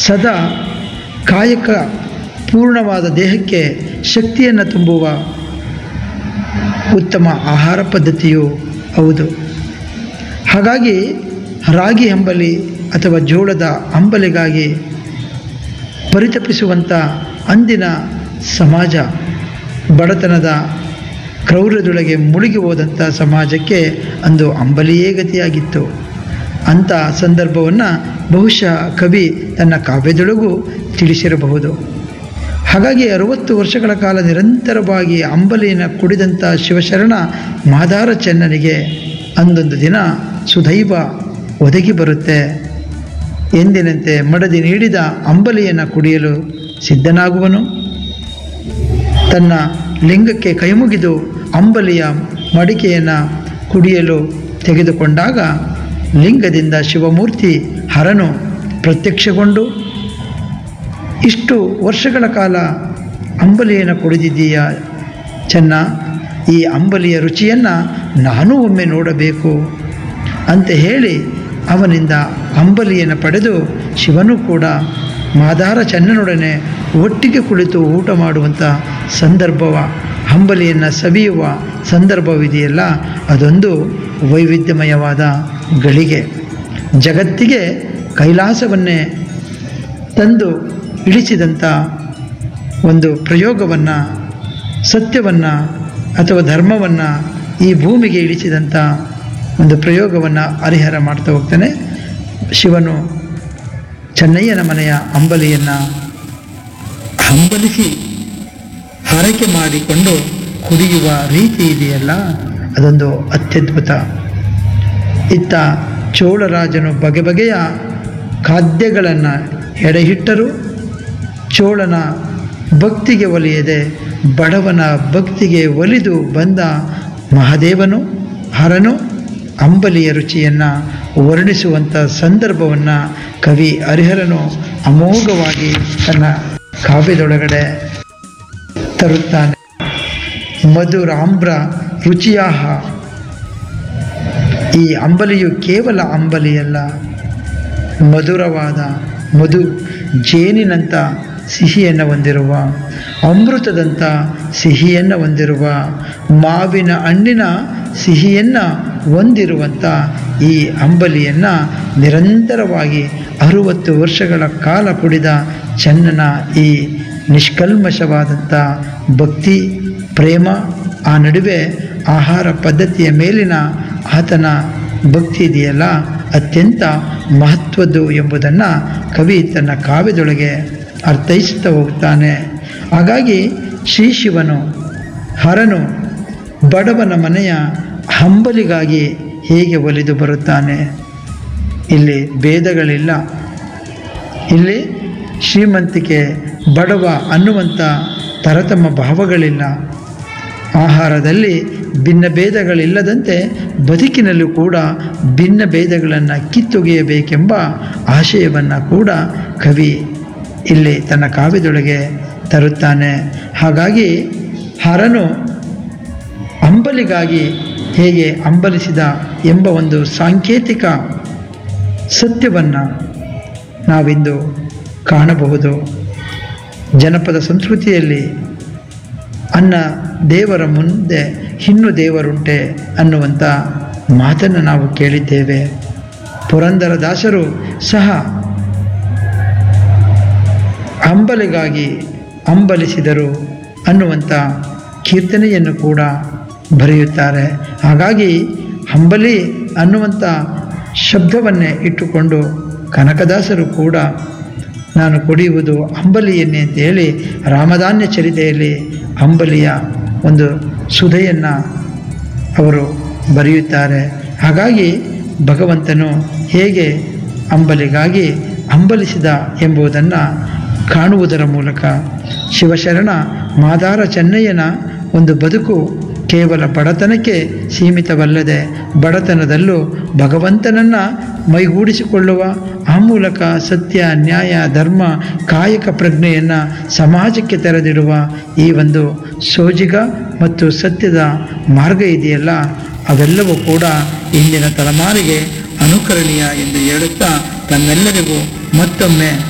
ಸದಾ ಕಾಯಕ ಪೂರ್ಣವಾದ ದೇಹಕ್ಕೆ ಶಕ್ತಿಯನ್ನು ತುಂಬುವ ಉತ್ತಮ ಆಹಾರ ಪದ್ಧತಿಯೂ ಹೌದು ಹಾಗಾಗಿ ರಾಗಿ ಅಂಬಲಿ ಅಥವಾ ಜೋಳದ ಅಂಬಲಿಗಾಗಿ ಪರಿತಪಿಸುವಂಥ ಅಂದಿನ ಸಮಾಜ ಬಡತನದ ಕ್ರೌರ್ಯದೊಳಗೆ ಮುಳುಗಿ ಹೋದಂಥ ಸಮಾಜಕ್ಕೆ ಅಂದು ಅಂಬಲಿಯೇ ಗತಿಯಾಗಿತ್ತು ಅಂಥ ಸಂದರ್ಭವನ್ನು ಬಹುಶಃ ಕವಿ ತನ್ನ ಕಾವ್ಯದೊಳಗೂ ತಿಳಿಸಿರಬಹುದು ಹಾಗಾಗಿ ಅರುವತ್ತು ವರ್ಷಗಳ ಕಾಲ ನಿರಂತರವಾಗಿ ಅಂಬಲಿಯನ್ನು ಕುಡಿದಂಥ ಶಿವಶರಣ ಮಾದಾರ ಚೆನ್ನನಿಗೆ ಅಂದೊಂದು ದಿನ ಸುದೈವ ಒದಗಿ ಬರುತ್ತೆ ಎಂದಿನಂತೆ ಮಡದಿ ನೀಡಿದ ಅಂಬಲಿಯನ್ನು ಕುಡಿಯಲು ಸಿದ್ಧನಾಗುವನು ತನ್ನ ಲಿಂಗಕ್ಕೆ ಕೈಮುಗಿದು ಅಂಬಲಿಯ ಮಡಿಕೆಯನ್ನು ಕುಡಿಯಲು ತೆಗೆದುಕೊಂಡಾಗ ಲಿಂಗದಿಂದ ಶಿವಮೂರ್ತಿ ಹರನು ಪ್ರತ್ಯಕ್ಷಗೊಂಡು ಇಷ್ಟು ವರ್ಷಗಳ ಕಾಲ ಅಂಬಲಿಯನ್ನು ಕುಡಿದಿದ್ದೀಯ ಚೆನ್ನ ಈ ಅಂಬಲಿಯ ರುಚಿಯನ್ನು ನಾನೂ ಒಮ್ಮೆ ನೋಡಬೇಕು ಅಂತ ಹೇಳಿ ಅವನಿಂದ ಅಂಬಲಿಯನ್ನು ಪಡೆದು ಶಿವನು ಕೂಡ ಮಾದಾರ ಚೆನ್ನನೊಡನೆ ಒಟ್ಟಿಗೆ ಕುಳಿತು ಊಟ ಮಾಡುವಂಥ ಸಂದರ್ಭವ ಅಂಬಲಿಯನ್ನು ಸವಿಯುವ ಸಂದರ್ಭವಿದೆಯಲ್ಲ ಅದೊಂದು ವೈವಿಧ್ಯಮಯವಾದ ಗಳಿಗೆ ಜಗತ್ತಿಗೆ ಕೈಲಾಸವನ್ನೇ ತಂದು ಇಳಿಸಿದಂಥ ಒಂದು ಪ್ರಯೋಗವನ್ನು ಸತ್ಯವನ್ನು ಅಥವಾ ಧರ್ಮವನ್ನು ಈ ಭೂಮಿಗೆ ಇಳಿಸಿದಂಥ ಒಂದು ಪ್ರಯೋಗವನ್ನು ಹರಿಹರ ಮಾಡ್ತಾ ಹೋಗ್ತಾನೆ ಶಿವನು ಚೆನ್ನಯ್ಯನ ಮನೆಯ ಅಂಬಲಿಯನ್ನು ಹಂಬಲಿಸಿ ಹರಕೆ ಮಾಡಿಕೊಂಡು ಕುಡಿಯುವ ರೀತಿ ಇದೆಯಲ್ಲ ಅದೊಂದು ಅತ್ಯದ್ಭುತ ಇತ್ತ ಚೋಳರಾಜನು ಬಗೆ ಬಗೆಯ ಖಾದ್ಯಗಳನ್ನು ಎಡೆಹಿಟ್ಟರು ಚೋಳನ ಭಕ್ತಿಗೆ ಒಲಿಯದೆ ಬಡವನ ಭಕ್ತಿಗೆ ಒಲಿದು ಬಂದ ಮಹಾದೇವನು ಹರನು ಅಂಬಲಿಯ ರುಚಿಯನ್ನು ವರ್ಣಿಸುವಂಥ ಸಂದರ್ಭವನ್ನು ಕವಿ ಹರಿಹರನು ಅಮೋಘವಾಗಿ ತನ್ನ ಕಾವ್ಯದೊಳಗಡೆ ತರುತ್ತಾನೆ ಮಧುರಾಂಬ್ರ ರುಚಿಯಾಹ ಈ ಅಂಬಲಿಯು ಕೇವಲ ಅಂಬಲಿಯಲ್ಲ ಮಧುರವಾದ ಮಧು ಜೇನಿನಂಥ ಸಿಹಿಯನ್ನು ಹೊಂದಿರುವ ಅಮೃತದಂಥ ಸಿಹಿಯನ್ನು ಹೊಂದಿರುವ ಮಾವಿನ ಹಣ್ಣಿನ ಸಿಹಿಯನ್ನು ಹೊಂದಿರುವಂಥ ಈ ಅಂಬಲಿಯನ್ನು ನಿರಂತರವಾಗಿ ಅರುವತ್ತು ವರ್ಷಗಳ ಕಾಲ ಕುಡಿದ ಚೆನ್ನನ ಈ ನಿಷ್ಕಲ್ಮಶವಾದಂಥ ಭಕ್ತಿ ಪ್ರೇಮ ಆ ನಡುವೆ ಆಹಾರ ಪದ್ಧತಿಯ ಮೇಲಿನ ಆತನ ಭಕ್ತಿ ಇದೆಯಲ್ಲ ಅತ್ಯಂತ ಮಹತ್ವದ್ದು ಎಂಬುದನ್ನು ಕವಿ ತನ್ನ ಕಾವ್ಯದೊಳಗೆ ಅರ್ಥೈಸುತ್ತಾ ಹೋಗ್ತಾನೆ ಹಾಗಾಗಿ ಶ್ರೀ ಶಿವನು ಹರನು ಬಡವನ ಮನೆಯ ಹಂಬಲಿಗಾಗಿ ಹೇಗೆ ಒಲಿದು ಬರುತ್ತಾನೆ ಇಲ್ಲಿ ಭೇದಗಳಿಲ್ಲ ಇಲ್ಲಿ ಶ್ರೀಮಂತಿಕೆ ಬಡವ ಅನ್ನುವಂಥ ತರತಮ ಭಾವಗಳಿಲ್ಲ ಆಹಾರದಲ್ಲಿ ಭಿನ್ನ ಭೇದಗಳಿಲ್ಲದಂತೆ ಬದುಕಿನಲ್ಲೂ ಕೂಡ ಭಿನ್ನ ಭೇದಗಳನ್ನು ಕಿತ್ತೊಗೆಯಬೇಕೆಂಬ ಆಶಯವನ್ನು ಕೂಡ ಕವಿ ಇಲ್ಲಿ ತನ್ನ ಕಾವ್ಯದೊಳಗೆ ತರುತ್ತಾನೆ ಹಾಗಾಗಿ ಹರನು ಅಂಬಲಿಗಾಗಿ ಹೇಗೆ ಅಂಬಲಿಸಿದ ಎಂಬ ಒಂದು ಸಾಂಕೇತಿಕ ಸತ್ಯವನ್ನು ನಾವಿಂದು ಕಾಣಬಹುದು ಜನಪದ ಸಂಸ್ಕೃತಿಯಲ್ಲಿ ಅನ್ನ ದೇವರ ಮುಂದೆ ಇನ್ನು ದೇವರುಂಟೆ ಅನ್ನುವಂಥ ಮಾತನ್ನು ನಾವು ಕೇಳಿದ್ದೇವೆ ಪುರಂದರದಾಸರು ಸಹ ಅಂಬಲಿಗಾಗಿ ಅಂಬಲಿಸಿದರು ಅನ್ನುವಂಥ ಕೀರ್ತನೆಯನ್ನು ಕೂಡ ಬರೆಯುತ್ತಾರೆ ಹಾಗಾಗಿ ಅಂಬಲಿ ಅನ್ನುವಂಥ ಶಬ್ದವನ್ನೇ ಇಟ್ಟುಕೊಂಡು ಕನಕದಾಸರು ಕೂಡ ನಾನು ಕುಡಿಯುವುದು ಅಂಬಲಿಯನ್ನೇ ಅಂತ ಹೇಳಿ ರಾಮಧಾನ್ಯ ಚರಿತೆಯಲ್ಲಿ ಅಂಬಲಿಯ ಒಂದು ಸುಧೆಯನ್ನು ಅವರು ಬರೆಯುತ್ತಾರೆ ಹಾಗಾಗಿ ಭಗವಂತನು ಹೇಗೆ ಅಂಬಲಿಗಾಗಿ ಅಂಬಲಿಸಿದ ಎಂಬುದನ್ನು ಕಾಣುವುದರ ಮೂಲಕ ಶಿವಶರಣ ಮಾದಾರ ಚೆನ್ನಯ್ಯನ ಒಂದು ಬದುಕು ಕೇವಲ ಬಡತನಕ್ಕೆ ಸೀಮಿತವಲ್ಲದೆ ಬಡತನದಲ್ಲೂ ಭಗವಂತನನ್ನು ಮೈಗೂಡಿಸಿಕೊಳ್ಳುವ ಆ ಮೂಲಕ ಸತ್ಯ ನ್ಯಾಯ ಧರ್ಮ ಕಾಯಕ ಪ್ರಜ್ಞೆಯನ್ನು ಸಮಾಜಕ್ಕೆ ತೆರೆದಿಡುವ ಈ ಒಂದು ಸೋಜಿಗ ಮತ್ತು ಸತ್ಯದ ಮಾರ್ಗ ಇದೆಯಲ್ಲ ಅವೆಲ್ಲವೂ ಕೂಡ ಇಂದಿನ ತಲೆಮಾರಿಗೆ ಅನುಕರಣೀಯ ಎಂದು ಹೇಳುತ್ತಾ ತಮ್ಮೆಲ್ಲರಿಗೂ ಮತ್ತೊಮ್ಮೆ